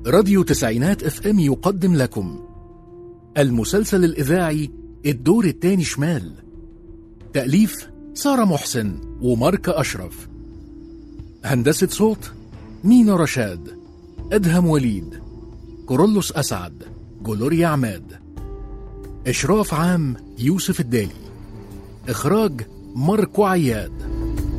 راديو تسعينات اف ام يقدم لكم المسلسل الإذاعي الدور التاني شمال تأليف سارة محسن وماركة أشرف هندسة صوت مينا رشاد أدهم وليد كورولوس أسعد جلوريا عماد إشراف عام يوسف الدالي إخراج ماركو عياد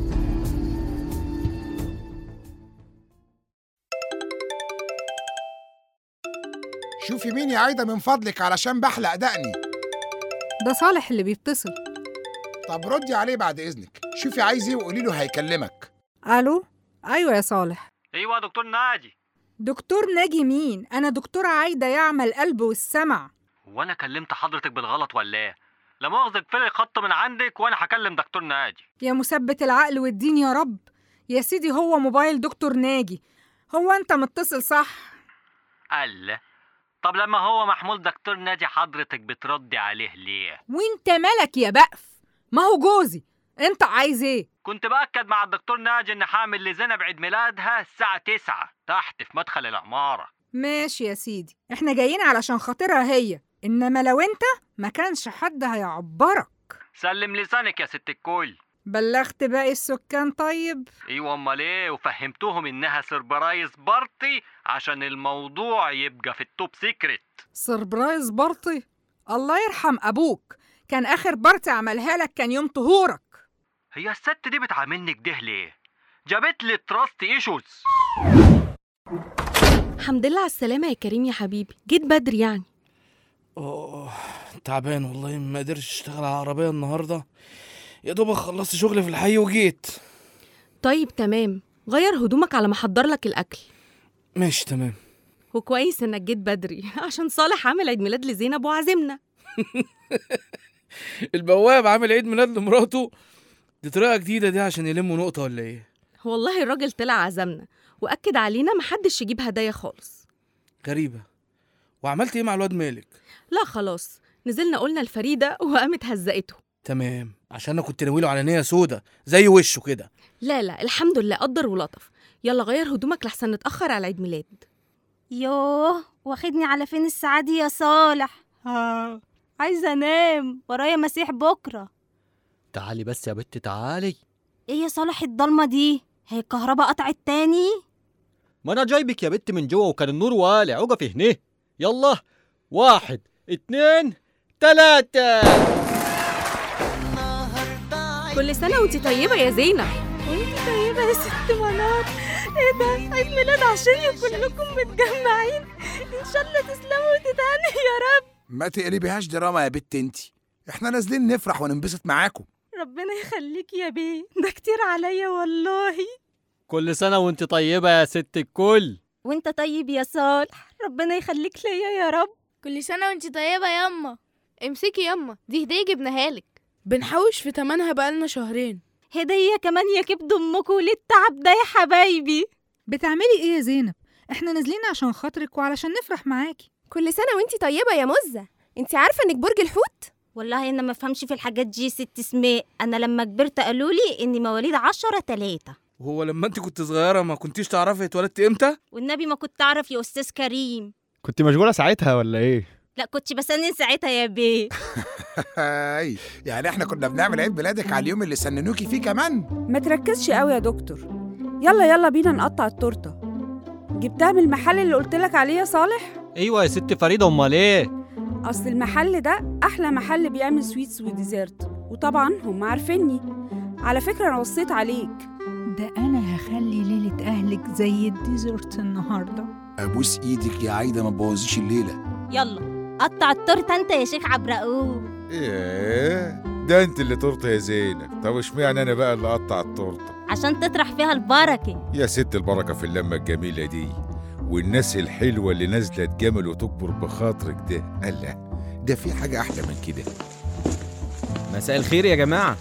شوفي مين يا عايدة من فضلك علشان بحلق دقني ده صالح اللي بيتصل طب ردي عليه بعد إذنك شوفي عايز إيه وقولي له هيكلمك الو ايوه يا صالح ايوه يا دكتور ناجي دكتور ناجي مين انا دكتورة عايدة يعمى القلب والسمع هو انا كلمت حضرتك بالغلط ولا ايه لا مؤاخذة اقفلي الخط من عندك وانا هكلم دكتور ناجي يا مثبت العقل والدين يا رب يا سيدي هو موبايل دكتور ناجي هو انت متصل صح الله طب لما هو محمول دكتور ناجي حضرتك بتردي عليه ليه وانت مالك يا بقف ما هو جوزي انت عايز ايه كنت باكد مع الدكتور ناجي ان حامل لزينب عيد ميلادها الساعة 9 تحت في مدخل العمارة ماشي يا سيدي احنا جايين علشان خاطرها هي انما لو انت ما كانش حد هيعبرك سلم لسانك يا ست الكل بلغت باقي السكان طيب ايوه امال ايه وفهمتهم انها سربرايز بارتي عشان الموضوع يبقى في التوب سيكريت سربرايز بارتي الله يرحم ابوك كان اخر بارتي عملها لك كان يوم طهورك هي الست دي بتعاملني كده ليه جابت لي تراست ايشوز الحمد لله على السلامة يا كريم يا حبيبي جيت بدري يعني اوه تعبان والله ما قدرتش اشتغل على العربية النهاردة يا دوبك خلصت شغل في الحي وجيت طيب تمام غير هدومك على ما احضر لك الأكل ماشي تمام وكويس انك جيت بدري عشان صالح عامل عيد ميلاد لزينب وعزمنا البواب عامل عيد ميلاد لمراته دي طريقة جديدة دي عشان يلموا نقطة ولا ايه والله الراجل طلع عزمنا وأكد علينا محدش يجيب هدايا خالص غريبة وعملت ايه مع الواد مالك لا خلاص نزلنا قلنا لفريدة وقامت هزقته تمام عشان انا كنت ناويله على نية سودا زي وشه كده لا لا الحمد لله قدر ولطف يلا غير هدومك لحسن نتأخر على عيد ميلاد يوه واخدني على فين الساعة دي يا صالح ها عايزة انام ورايا مسيح بكرة تعالي بس يا بت تعالي ايه يا صالح الضلمة دي هي الكهرباء قطعت تاني ما انا جايبك يا بت من جوه وكان النور والع وقفي هنا يلا واحد اتنين تلاتة كل سنة وانت طيبة يا زينب وانت طيبة يا ست منار ايه ده عيد ميلاد عشان كلكم متجمعين ان شاء الله تسلموا وتتهنوا يا رب ما تقلبيهاش دراما يا بت انتي احنا نازلين نفرح وننبسط معاكم ربنا يخليك يا بيه ده كتير عليا والله كل سنة وانت طيبة يا ست الكل وانت طيب يا صالح ربنا يخليك ليا يا رب كل سنة وانت طيبة ياما امسكي ياما دي هدية جبناها لك بنحوش في تمنها بقالنا شهرين هدية كمان يا كبد امكم للتعب ده يا حبايبي بتعملي ايه يا زينب احنا نازلين عشان خاطرك وعلشان نفرح معاكي كل سنة وانت طيبة يا مزة انت عارفة انك برج الحوت والله انا ما فهمش في الحاجات دي ست اسماء انا لما كبرت قالوا لي اني مواليد عشرة تلاتة وهو لما انت كنت صغيرة ما كنتيش تعرفي اتولدت امتى والنبي ما كنت اعرف يا استاذ كريم كنت مشغولة ساعتها ولا ايه؟ لا كنت بسنن ساعتها يا بيه هاي يعني احنا كنا بنعمل عيد ميلادك على اليوم اللي سننوكي فيه كمان ما تركزش قوي يا دكتور يلا يلا بينا نقطع التورته جبتها من المحل اللي قلتلك عليه يا صالح ايوه يا ست فريدة امال ايه اصل المحل ده احلى محل بيعمل سويتس وديزرت وطبعا هم عارفيني على فكره انا وصيت عليك ده انا هخلي ليلة اهلك زي الديزرت النهاردة ابوس ايدك يا عايدة ما تبوظيش الليلة يلا قطع التورته انت يا شيخ عبرقوب ايه ده انت اللي طرت يا زينب طب اشمعنى انا بقى اللي اقطع التورته عشان تطرح فيها البركه يا ست البركه في اللمه الجميله دي والناس الحلوه اللي نازله تجمل وتكبر بخاطرك ده الله ده في حاجه احلى من كده مساء الخير يا جماعة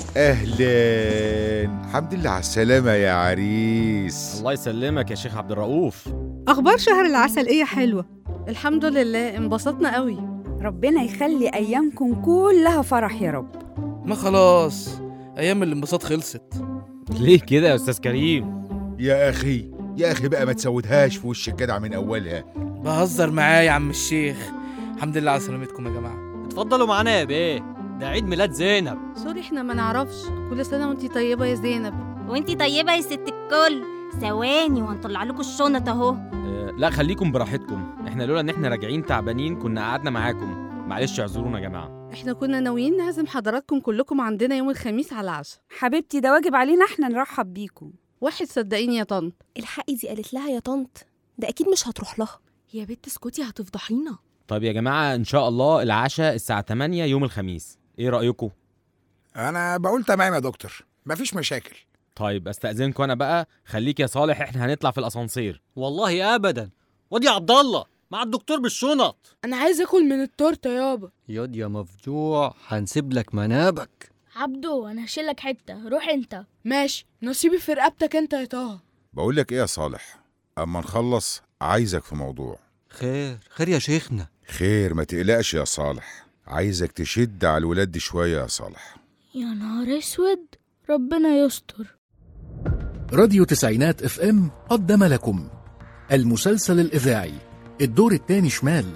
اهلا الحمد لله على السلامه يا عريس الله يسلمك يا شيخ عبد الرؤوف اخبار شهر العسل ايه يا حلوة الحمد لله انبسطنا قوي ربنا يخلي ايامكم كلها فرح يا رب ما خلاص ايام الانبساط خلصت ليه كده يا أستاذ كريم؟ يا اخي يا اخي بقى ما تسودهاش في وش الجدع من اولها بهزر معاه يا عم الشيخ الحمد لله على سلامتكم يا جماعه اتفضلوا معانا يا بيه ده عيد ميلاد زينب سوري احنا ما نعرفش كل سنة وانتي طيبة يا زينب وانتي طيبة يا ست الكل ثواني وهنطلع لكم الشنط اهو آه لا خليكم براحتكم احنا لولا ان احنا راجعين تعبانين كنا قعدنا معاكم معلش اعذرونا يا جماعه احنا كنا ناويين نعزم حضراتكم كلكم عندنا يوم الخميس على العشاء حبيبتي ده واجب علينا احنا نرحب بيكم واحد صدقيني يا طنط الحقي دي قالت لها يا طنط ده اكيد مش هتروح لها يا بنت اسكتي هتفضحينا طيب يا جماعه ان شاء الله العشاء الساعه 8 يوم الخميس ايه رايكم انا بقول تمام يا دكتور مفيش مشاكل طيب استاذنكم انا بقى خليك يا صالح احنا هنطلع في الاسانسير والله ابدا وادي عبد الله مع الدكتور بالشنط انا عايز اكل من التورته يابا ياض يا مفجوع هنسيب لك منابك عبدو انا هشيلك حتة روح انت ماشي نصيبي في رقبتك انت يا طه بقول لك ايه يا صالح اما نخلص عايزك في موضوع خير خير يا شيخنا خير ما تقلقش يا صالح عايزك تشد على الولاد دي شويه يا صالح يا نهار اسود ربنا يستر راديو تسعينات اف ام قدم لكم المسلسل الإذاعي الدور الثاني شمال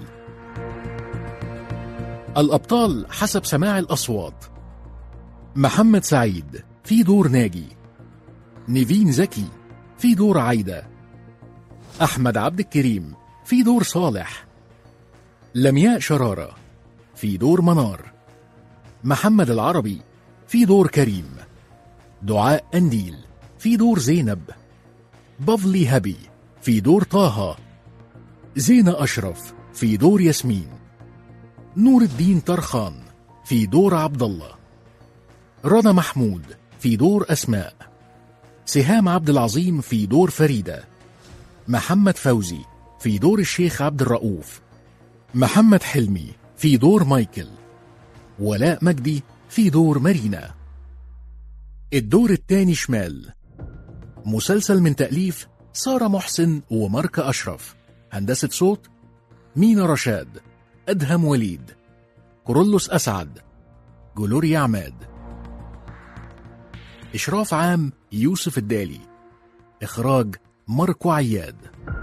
الأبطال حسب سماع الأصوات محمد سعيد في دور ناجي نيفين زكي في دور عايدة أحمد عبد الكريم في دور صالح لمياء شرارة في دور منار محمد العربي في دور كريم دعاء أنديل في دور زينب بافلي هبي في دور طه زينة أشرف في دور ياسمين نور الدين طرخان في دور عبد الله رنا محمود في دور أسماء سهام عبد العظيم في دور فريدة محمد فوزي في دور الشيخ عبد الرؤوف محمد حلمي في دور مايكل ولاء مجدي في دور مارينا الدور الثاني شمال مسلسل من تأليف سارة محسن وماركة أشرف هندسة صوت مينا رشاد أدهم وليد كورولوس أسعد جلوريا عماد إشراف عام يوسف الدالي إخراج ماركو عياد